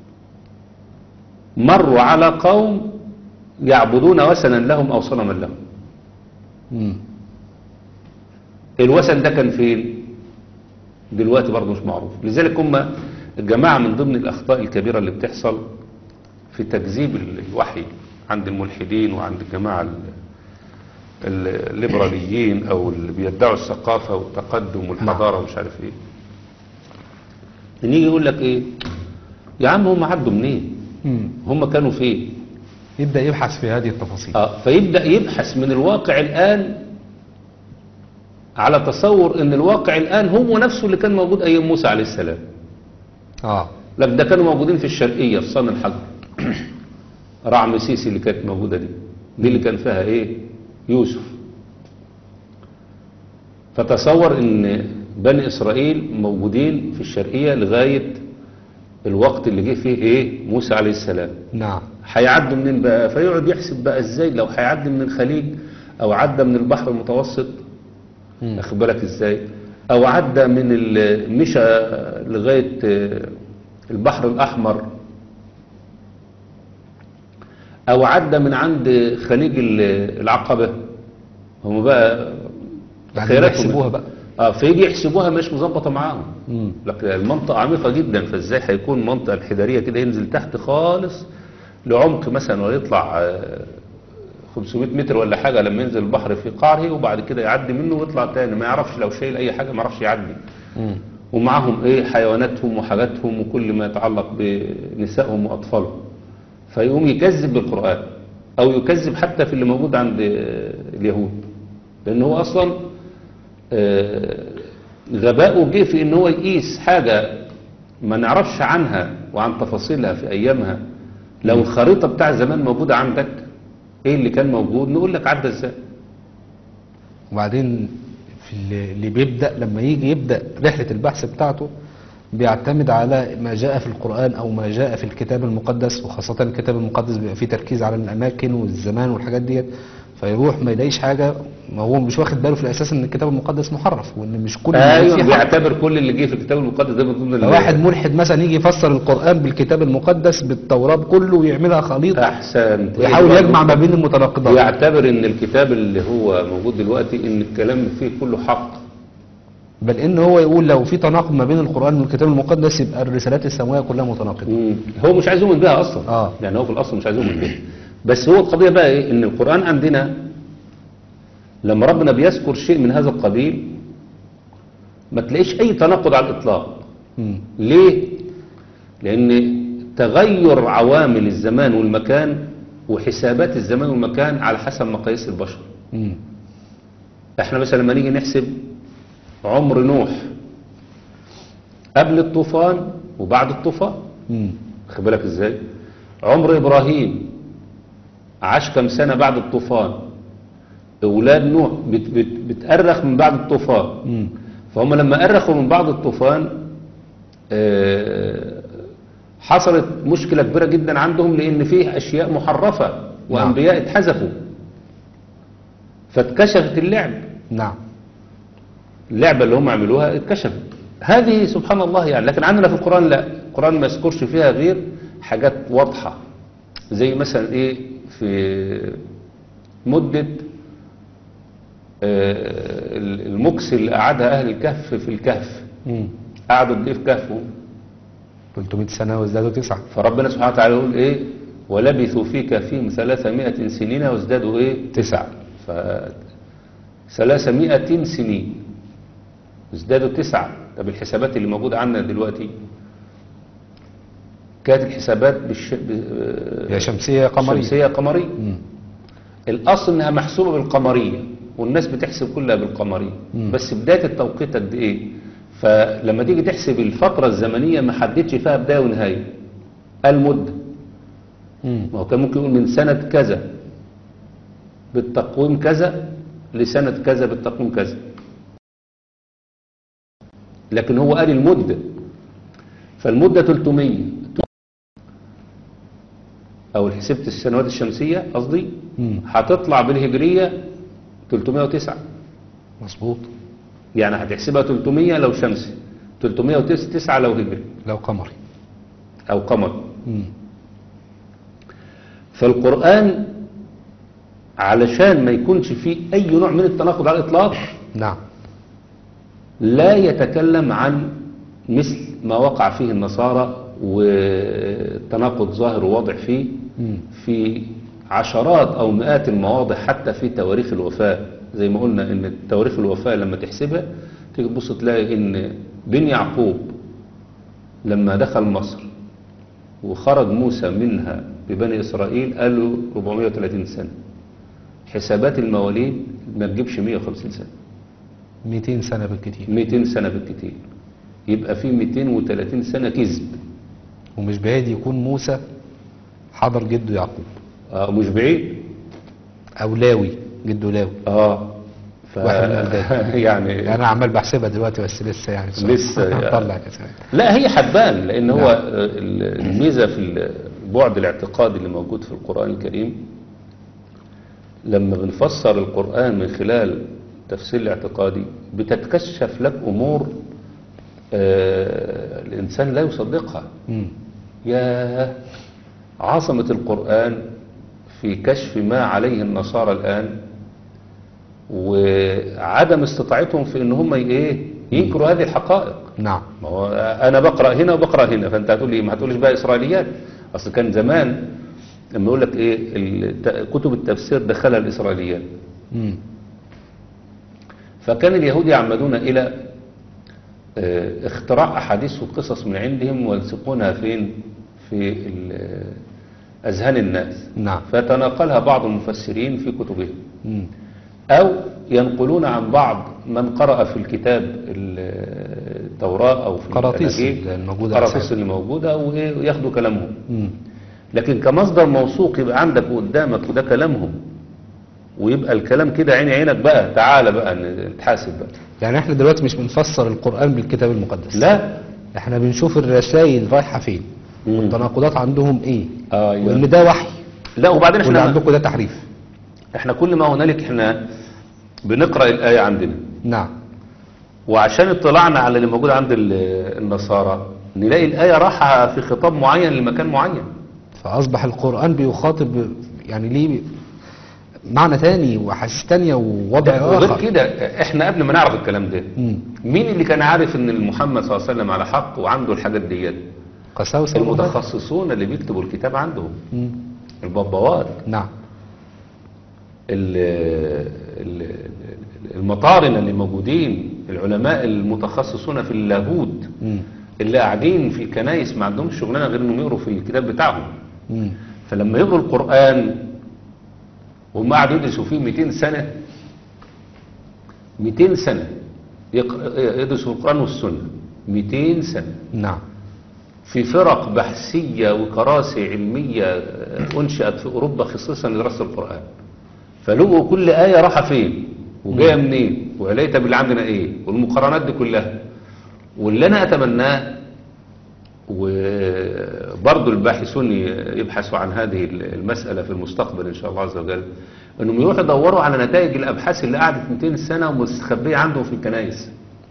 مروا على قوم يعبدون وثنا لهم أو صنما لهم مم. الوثن ده كان فين دلوقتي برضه مش معروف لذلك هم الجماعة من ضمن الأخطاء الكبيرة اللي بتحصل في تكذيب الوحي عند الملحدين وعند الجماعة ال- ال- الليبراليين أو اللي بيدعوا الثقافة والتقدم والحضارة ومش عارف إيه إن يجي يقول لك إيه يا عم هم عدوا منين مم. هم كانوا فين يبدأ يبحث في هذه التفاصيل آه فيبدأ يبحث من الواقع الآن على تصور ان الواقع الآن هو نفسه اللي كان موجود أيام موسى عليه السلام اه لك ده كانوا موجودين في الشرقية في صن الحجر رعم سيسي اللي كانت موجودة دي دي اللي كان فيها ايه يوسف فتصور ان بني إسرائيل موجودين في الشرقية لغاية الوقت اللي جه فيه ايه موسى عليه السلام نعم هيعدوا منين بقى فيقعد يحسب بقى ازاي لو هيعدي من الخليج او عدى من البحر المتوسط مم. واخد بالك ازاي او عدى من ال- مشى لغايه آه، البحر الاحمر او عدى من عند خليج ال- العقبه هم بقى بعدين خيراتهم. يحسبوها بقى. اه فيجي يحسبوها مش مظبطه معاهم مم. لكن المنطقة عميقة جدا فازاي هيكون المنطقة الحدارية كده ينزل تحت خالص لعمق مثلا ويطلع آه، 500 متر ولا حاجة لما ينزل البحر في قعره وبعد كده يعدي منه ويطلع تاني ما يعرفش لو شايل أي حاجة ما يعرفش يعدي مم. ومعهم ايه حيواناتهم وحاجاتهم وكل ما يتعلق بنسائهم وأطفالهم فيقوم يكذب بالقرآن أو يكذب حتى في اللي موجود عند آه، اليهود لأن هو أصلا آه، غباؤه جه في ان هو يقيس حاجة ما نعرفش عنها وعن تفاصيلها في ايامها لو الخريطة بتاع زمان موجودة عندك ايه اللي كان موجود نقول لك عدى ازاي وبعدين في اللي اللي بيبدأ لما يجي يبدأ رحلة البحث بتاعته بيعتمد على ما جاء في القرآن أو ما جاء في الكتاب المقدس وخاصة الكتاب المقدس بيبقى فيه تركيز على الأماكن والزمان والحاجات ديت فيروح ما يلاقيش حاجة ما هو مش واخد باله في الأساس إن الكتاب المقدس محرف وإن مش كل اللي ايوه فيه حق. بيعتبر كل اللي جه في الكتاب المقدس ده من ضمن ال- واحد ملحد مثلا يجي يفسر القرآن بالكتاب المقدس بالتوراة كله ويعملها خليط احسن ويحاول يجمع ما بين المتناقضات بيعتبر ان الكتاب اللي هو موجود دلوقتي ان الكلام فيه كله حق بل ان هو يقول لو في تناقض ما بين القرآن والكتاب المقدس يبقى الرسالات السماوية كلها متناقضة مم. هو مش عايز يؤمن بها اصلا آه. يعني هو في الاصل مش عايز يؤمن بها بس هو القضيه بقى ايه ان القران عندنا لما ربنا بيذكر شيء من هذا القبيل ما تلاقيش اي تناقض على الاطلاق مم. ليه لان تغير عوامل الزمان والمكان وحسابات الزمان والمكان على حسب مقاييس البشر مم. احنا مثلا لما نيجي نحسب عمر نوح قبل الطوفان وبعد الطوفان مم. خد بالك ازاي عمر ابراهيم عاش كم سنة بعد الطوفان اولاد نوح بت بت بتأرخ من بعد الطوفان مم. فهم لما أرخوا من بعد الطوفان آه، حصلت مشكلة كبيرة جدا عندهم لأن فيه أشياء محرفة وأنبياء اتحذفوا فاتكشفت اللعب نعم اللعبة اللي هم عملوها اتكشفت هذه سبحان الله يعني لكن عندنا في القرآن لا القرآن ما يذكرش فيها غير حاجات واضحة زي مثلا ايه في مدة آه، المكس اللي قعدها أهل الكهف في الكهف مم. قعدوا قد ايه في كهفهم 300 سنة وازدادوا تسعة فربنا سبحانه وتعالى يقول ايه ولبثوا في كهفهم ثلاثمائة سنين وازدادوا ايه تسع ف ثلاثمائة سنين ازدادوا تسعة طب الحسابات اللي موجودة عندنا دلوقتي كانت الحسابات بالش... ب... يا شمسية يا قمرية شمسية قمرية مم. الأصل إنها محسوبة بالقمرية والناس بتحسب كلها بالقمرية مم. بس بداية التوقيت قد إيه فلما تيجي تحسب الفترة الزمنية ما حددش فيها بداية ونهاية المدة مم. ما هو كان ممكن يقول من سنة كذا بالتقويم كذا لسنة كذا بالتقويم كذا لكن هو قال المدة فالمدة 300 أو حسبت السنوات الشمسية قصدي مم. هتطلع بالهجرية 309 مظبوط يعني هتحسبها 300 لو شمسي 309 لو هجري لو قمري أو قمر مم. فالقرآن علشان ما يكونش فيه أي نوع من التناقض على الإطلاق نعم لا يتكلم عن مثل ما وقع فيه النصارى والتناقض ظاهر وواضح فيه مم. في عشرات أو مئات المواضع حتى في تواريخ الوفاة زي ما قلنا إن تواريخ الوفاة لما تحسبها تيجي تبص تلاقي إن بن يعقوب لما دخل مصر وخرج موسى منها ببني إسرائيل قالوا 430 سنة حسابات المواليد ما تجيبش 150 سنة 200 سنة بالكتير 200 سنة بالكتير يبقى في 230 سنة كذب ومش بعيد يكون موسى حضر جده يعقوب آه مش بعيد او لاوي جده لاوي اه ف... واحد من الأجداد. يعني انا عمال بحسبها دلوقتي بس لسه يعني بصراحة. لسه يعني. هطلع كده لا هي حبان لان هو نعم. آه، الميزه في البعد الاعتقادي اللي موجود في القران الكريم لما بنفسر القران من خلال التفسير الاعتقادي بتتكشف لك امور آه، الانسان لا يصدقها مم. يا عظمه القران في كشف ما عليه النصارى الان وعدم استطاعتهم في ان هم ايه ينكروا هذه الحقائق نعم ما هو انا بقرا هنا وبقرا هنا فانت هتقول لي ما هتقولش بقى اسرائيليات اصل كان زمان لما يقول لك ايه الت- كتب التفسير دخلها الاسرائيليات مم. فكان اليهود يعمدون الى آه، اختراع احاديث وقصص من عندهم ويلصقونها فين في ال- اذهان الناس نعم فتناقلها بعض المفسرين في كتبهم مم. أو ينقلون عن بعض من قرأ في الكتاب ال- التوراة أو في قراطيس الأناجيل الموجودة قراطيس أساساً. اللي موجودة وإيه، وياخدوا كلامهم مم. لكن كمصدر موثوق يبقى عندك قدامك وده كلامهم ويبقى الكلام كده عيني عينك بقى تعالى بقى نتحاسب بقى يعني احنا دلوقتي مش بنفسر القرآن بالكتاب المقدس لا احنا بنشوف الرسائل رايحة فين مم. والتناقضات عندهم ايه أيوة. وان ده وحي لا وبعدين واللي احنا عندكم ده تحريف احنا كل ما هنالك احنا بنقرأ الآية عندنا نعم وعشان اطلاعنا على اللي موجود عند ال- النصارى نلاقي الآية راحة في خطاب معين لمكان معين فأصبح القرآن بيخاطب يعني ليه معنى تاني وحاسس تانية ووضع وغير آخر كده احنا قبل ما نعرف الكلام ده مم. مين اللي كان عارف ان محمد صلى الله عليه وسلم على حق وعنده الحاجات ديت قساوسة وغباء. المتخصصون اللي بيكتبوا الكتاب عندهم مم. البابوات نعم ال- ال- المطارنة اللي موجودين العلماء المتخصصون في اللاهوت مم. اللي قاعدين في الكنايس ما عندهمش شغلانه غير انهم يقروا في الكتاب بتاعهم مم. فلما يقروا القرآن وهم قعدوا يدرسوا فيه 200 سنة 200 سنة يقر- يدرسوا القرآن والسنة 200 سنة نعم في فرق بحثية وكراسي علمية أنشأت في أوروبا خصيصا لدراسة القرآن فلقوا كل آية راحة فين وجاية منين وعليتها باللي عندنا إيه والمقارنات دي كلها واللي أنا أتمناه وبرضه الباحثون يبحثوا عن هذه المسألة في المستقبل إن شاء الله عز وجل أنهم يروحوا يدوروا على نتائج الأبحاث اللي قعدت 200 سنة ومستخبية عندهم في الكنائس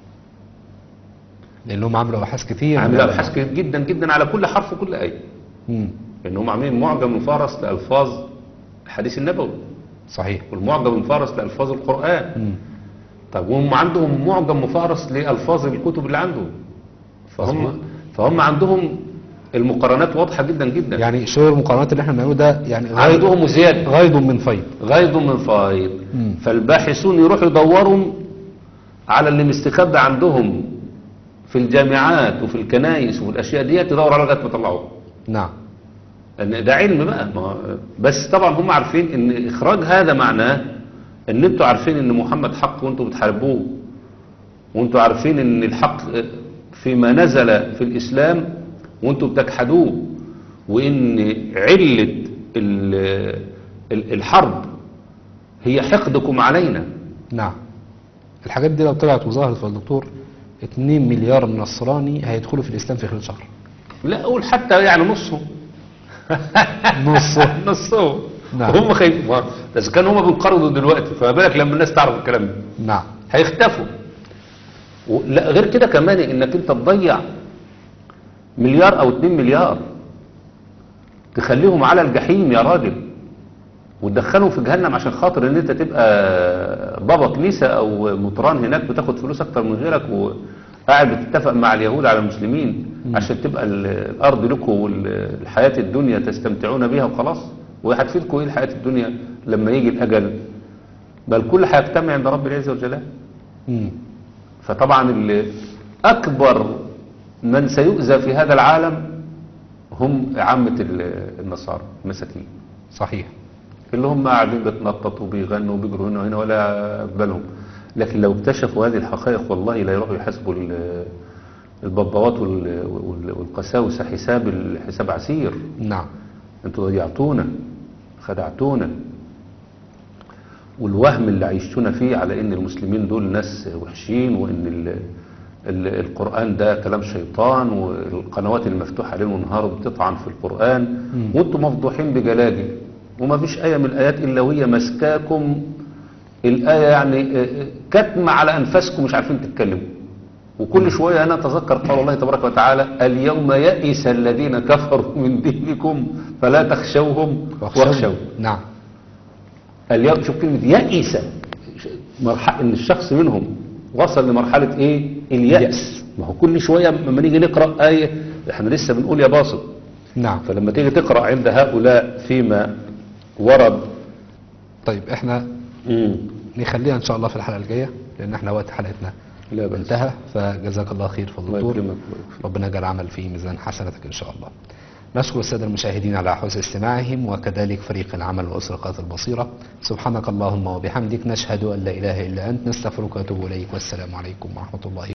لأنهم عملوا أبحاث كتير عاملة أبحاث كتير جدا جدا على كل حرف وكل آية مم. لأنهم عاملين معجم مفارس لألفاظ الحديث النبوي صحيح والمعجم مفارس لألفاظ القرآن مم. طب وهم عندهم معجم مفارس لألفاظ الكتب اللي عندهم مظبوط. فهم فهم عندهم المقارنات واضحة جدا جدا يعني شو المقارنات اللي احنا بنعمله ده يعني غيض عندهم زيادة غيض من فيض غيض من فايض مم. فالباحثون يروحوا يدوروا على اللي مستخبى عندهم في الجامعات وفي الكنائس وفي الأشياء ديت يدوروا على لغاية ما طلعوها نعم ان ده علم بقى ما هو- بس طبعا هم عارفين ان اخراج هذا معناه ان انتوا عارفين ان محمد حق وانتوا بتحاربوه وانتوا عارفين ان الحق فيما نزل في الاسلام وانتوا بتجحدوه وان علة ال- ال- الحرب هي حقدكم علينا نعم الحاجات دي لو طلعت وظهرت في الدكتور 2 مليار نصراني هيدخلوا في الإسلام في خلال شهر لا اقول حتى يعني نصهم نصه نصهم نعم. هم خايفين ما- بس كانوا هم بينقرضوا دلوقتي فما بالك لما الناس تعرف الكلام ده نعم هيختفوا و- لا غير كده كمان انك انت تضيع مليار او اتنين مليار تخليهم على الجحيم يا راجل وتدخلهم في جهنم عشان خاطر ان انت تبقى بابا كنيسة او مطران هناك بتاخد فلوس اكتر من غيرك وقاعد بتتفق مع اليهود على المسلمين عشان تبقى ال- الارض لكم والحياة الدنيا تستمتعون بها وخلاص وهتفيدكم ايه الحياة الدنيا لما يجي الاجل بل كل هيجتمع عند رب العزة والجلال مم. فطبعا ال- أكبر من سيؤذى في هذا العالم هم عامة ال- النصارى المساكين صحيح اللي هم قاعدين بيتنططوا وبيغنوا وبيجروا هنا وهنا ولا بالهم لكن لو اكتشفوا هذه الحقائق والله لا يروحوا يحاسبوا ال- الببوات وال- وال- والقساوسة حساب الحساب عسير نعم انتوا ضيعتونا خدعتونا والوهم اللي عيشتونا فيه على ان المسلمين دول ناس وحشين وان ال ال القرآن ده كلام شيطان والقنوات المفتوحة ليل ونهار بتطعن في القرآن وانتم مفضوحين بجلاجل وما فيش آية من الآيات إلا وهي مسكاكم الآية يعني آه، آه، كتمة على أنفسكم مش عارفين تتكلموا وكل شوية أنا أتذكر قول الله تبارك وتعالى اليوم يئس الذين كفروا من دينكم فلا تخشوهم واخشوا نعم اليوم شوف كلمة يئس مرحلة إن الشخص منهم وصل لمرحلة إيه اليأس ما هو كل شوية لما نيجي نقرأ آية احنا لسه بنقول يا باسط نعم فلما تيجي تقرأ عند هؤلاء فيما ورد طيب احنا مم. نخليها ان شاء الله في الحلقة الجاية لان احنا وقت حلقتنا لا بأس انتهى فجزاك الله خير فضل الله الدكتور يكرمك ويغفر. ربنا يجعل عمل في ميزان حسنتك ان شاء الله نشكر السادة المشاهدين على حسن استماعهم وكذلك فريق العمل وأسرقات البصيرة سبحانك اللهم وبحمدك نشهد أن لا إله إلا أنت نستغفرك ونتوب إليك والسلام عليكم ورحمة الله